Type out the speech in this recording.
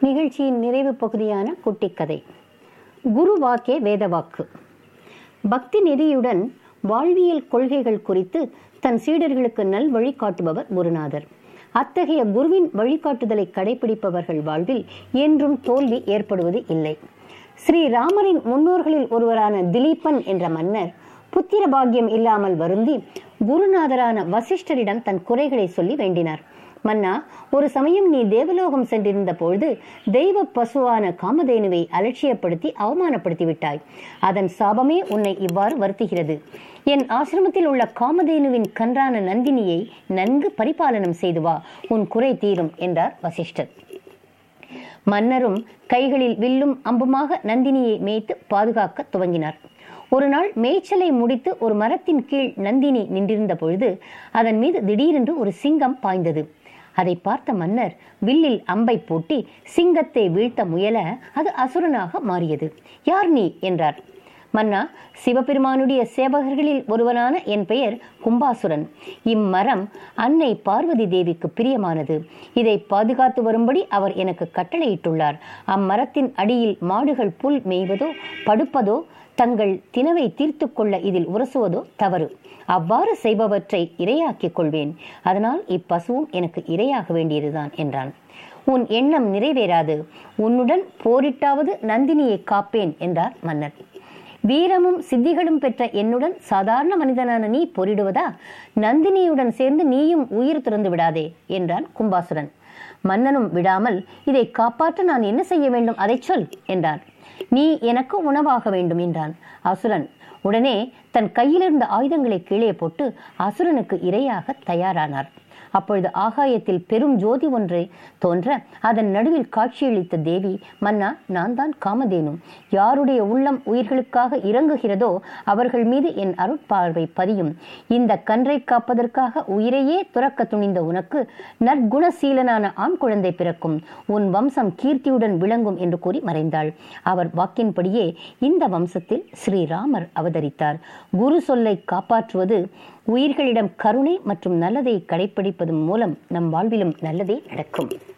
நிகழ்ச்சியின் நிறைவு பகுதியான குட்டிக்கதை குரு வாக்கே வேதவாக்கு பக்தி நெறியுடன் வாழ்வியல் கொள்கைகள் குறித்து தன் சீடர்களுக்கு நல் வழிகாட்டுபவர் குருநாதர் அத்தகைய குருவின் வழிகாட்டுதலை கடைபிடிப்பவர்கள் வாழ்வில் என்றும் தோல்வி ஏற்படுவது இல்லை ஸ்ரீ ராமரின் முன்னோர்களில் ஒருவரான திலீபன் என்ற மன்னர் புத்திர பாக்கியம் இல்லாமல் வருந்தி குருநாதரான வசிஷ்டரிடம் தன் குறைகளை சொல்லி வேண்டினார் மன்னா ஒரு சமயம் நீ தேவலோகம் சென்றிருந்த பொழுது தெய்வ பசுவான காமதேனுவை அலட்சியப்படுத்தி அவமானப்படுத்தி விட்டாய் அதன் சாபமே உன்னை இவ்வாறு வருத்துகிறது என் ஆசிரமத்தில் உள்ள காமதேனுவின் கன்றான நந்தினியை நன்கு பரிபாலனம் செய்து வா உன் குறை தீரும் என்றார் வசிஷ்டர் மன்னரும் கைகளில் வில்லும் அம்புமாக நந்தினியை மேய்த்து பாதுகாக்க துவங்கினார் ஒரு நாள் மேய்ச்சலை முடித்து ஒரு மரத்தின் கீழ் நந்தினி நின்றிருந்த பொழுது அதன் மீது திடீரென்று ஒரு சிங்கம் பாய்ந்தது அதை பார்த்த மன்னர் வில்லில் அம்பை பூட்டி சிங்கத்தை வீழ்த்த முயல அது அசுரனாக மாறியது யார் நீ என்றார் மன்னா சிவபெருமானுடைய சேவகர்களில் ஒருவனான என் பெயர் கும்பாசுரன் இம்மரம் அன்னை பார்வதி தேவிக்கு பிரியமானது இதை பாதுகாத்து வரும்படி அவர் எனக்கு கட்டளையிட்டுள்ளார் அம்மரத்தின் அடியில் மாடுகள் புல் மேய்வதோ படுப்பதோ தங்கள் தினவை தீர்த்து கொள்ள இதில் உரசுவதோ தவறு அவ்வாறு செய்பவற்றை இரையாக்கிக் கொள்வேன் அதனால் இப்பசுவும் எனக்கு இரையாக வேண்டியதுதான் என்றான் உன் எண்ணம் நிறைவேறாது உன்னுடன் போரிட்டாவது நந்தினியை காப்பேன் என்றார் மன்னர் வீரமும் சித்திகளும் பெற்ற என்னுடன் சாதாரண மனிதனான நீ போரிடுவதா நந்தினியுடன் சேர்ந்து நீயும் உயிர் திறந்து விடாதே என்றான் கும்பாசுரன் மன்னனும் விடாமல் இதை காப்பாற்ற நான் என்ன செய்ய வேண்டும் அதை சொல் என்றான் நீ எனக்கு உணவாக வேண்டும் என்றான் அசுரன் உடனே தன் கையிலிருந்த ஆயுதங்களை கீழே போட்டு அசுரனுக்கு இரையாக தயாரானார் அப்பொழுது ஆகாயத்தில் பெரும் ஜோதி ஒன்றை தோன்ற அதன் நடுவில் காட்சியளித்த தேவி மன்னா நான் தான் காமதேனு யாருடைய உள்ளம் உயிர்களுக்காக இறங்குகிறதோ அவர்கள் மீது என் அருட்பார்வை பதியும் இந்த கன்றை காப்பதற்காக உயிரையே துறக்க துணிந்த உனக்கு நற்குணசீலனான ஆண் குழந்தை பிறக்கும் உன் வம்சம் கீர்த்தியுடன் விளங்கும் என்று கூறி மறைந்தாள் அவர் வாக்கின்படியே இந்த வம்சத்தில் ஸ்ரீராமர் அவதரித்தார் குரு சொல்லை காப்பாற்றுவது உயிர்களிடம் கருணை மற்றும் நல்லதை கடைபிடிப்பதன் மூலம் நம் வாழ்விலும் நல்லதே நடக்கும்